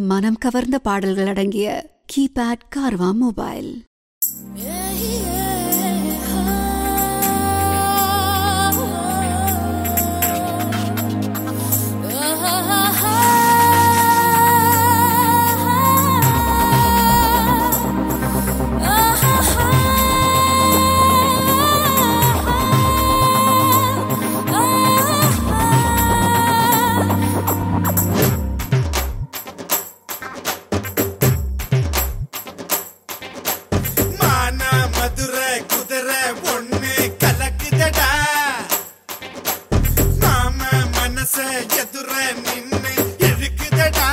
மனம் கவர்ந்த பாடல்கள் அடங்கிய கீபேட் கார்வா மொபைல் மான மதுரை குதிரை ஒண்ணு கலக்குதடா மாம மனச எதுர நின்னு இழுக்குதடா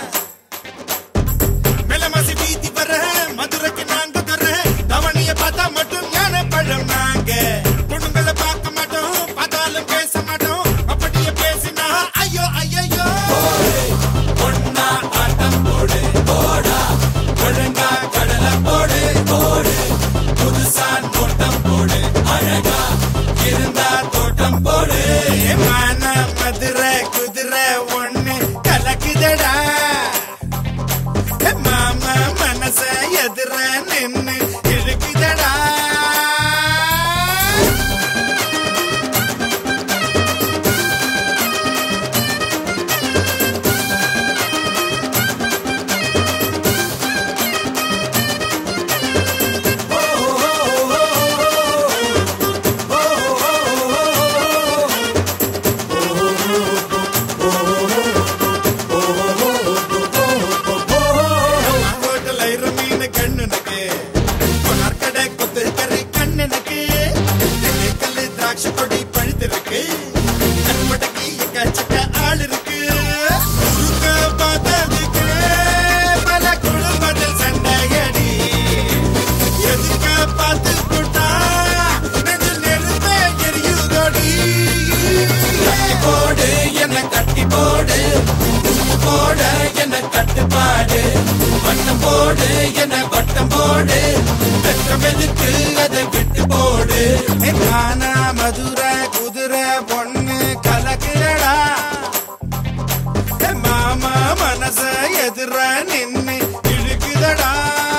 மெலமசி வீதி வர மதுரைக்கு நாங்க தர தவணிய பார்த்தா மட்டும் ஞான பழம் நாங்க பொண்ணுங்களை பார்க்க மாட்டோம் பார்த்தாலும் பேச மாட்டோம் அப்படியே பேசினா ஐயோ ஐயோ ஒன்னா ஆட்டம் போடு போடா ஒழுங்கா கடலை போடு போடு புதுசா நோட்டம் போடு அழகா இருந்தா தோட்டம் போடு மான மதுரை குதிரை ஒண்ணு கலக்குதடா மாமா மனச எதிர நின்னு இழுக்குதடா ஹோட்டல் ஐரு மீன் கண்ணுனக்கு கொணர்கடை கொத்து கறி கண்ணுனக்கு கல்லு திராட்சை கொடி பழுத்திருக்கு கண்மடக்கி எக்கச்சக்க ஆள் இருக்கு குறுக்க பார்த்ததுக்கு பல குடும்பத்தில் சண்டையடி எதுக்க பார்த்து போட்டா நெஞ்சில் நெருப்பே எரியுதோடி கட்டி போடு என்ன கட்டி போடு போட என்ன கட்டுப்பாடு வட்டம் போடு என்ன வட்டம் போடு வெட்டம் எதுக்கு அதை விட்டு போடு கானா மதுரை குதிரை பொண்ணு கலக்குறடா மாமா மனச எதிர நின்னு இழுக்குதடா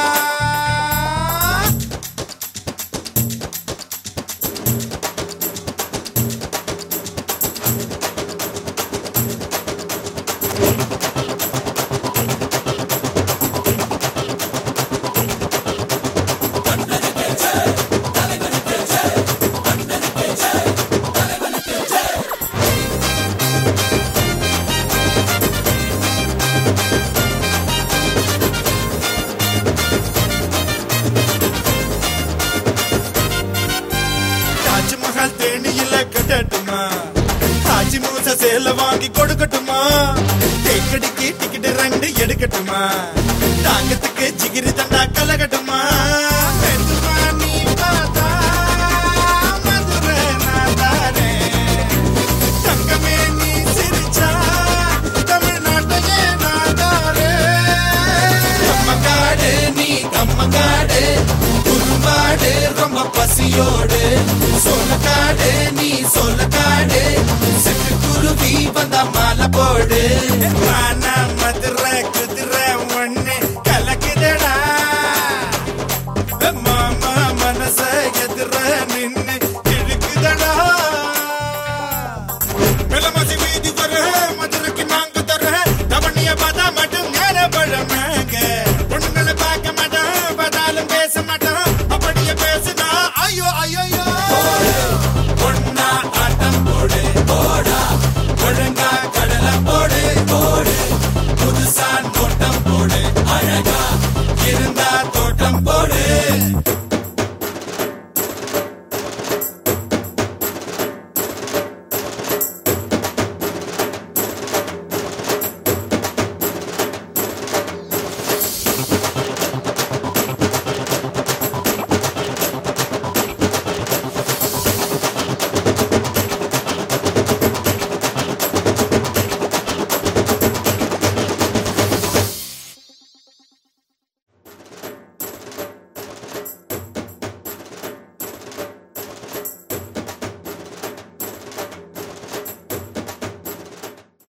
தாஜ்மஹால் தேனியில கட்டட்டுமா தாஜி மூச சேல வாங்கி கொடுக்கட்டுமா தேக்கடிக்கு டிக்கெட் ரெண்டு எடுக்கட்டுமா தாங்கத்துக்கு ஜிகிரி தண்டா கலகட்டுமா மெதுவா நீ பார்த்தா மதுரை நான் தாரேன். தங்கமே நீ சிரிச்சா தமிழ்நாட்டையே நான் தாரேன். கம்மங்காடு நீ கம்மங்காடு குறும்பாடு ரொம்ப பசியோடு சோளக்காடு நீ சோளக்காடு சிட்டு குருவி வந்தா மாலை போடு மானா மதுரை குதிரை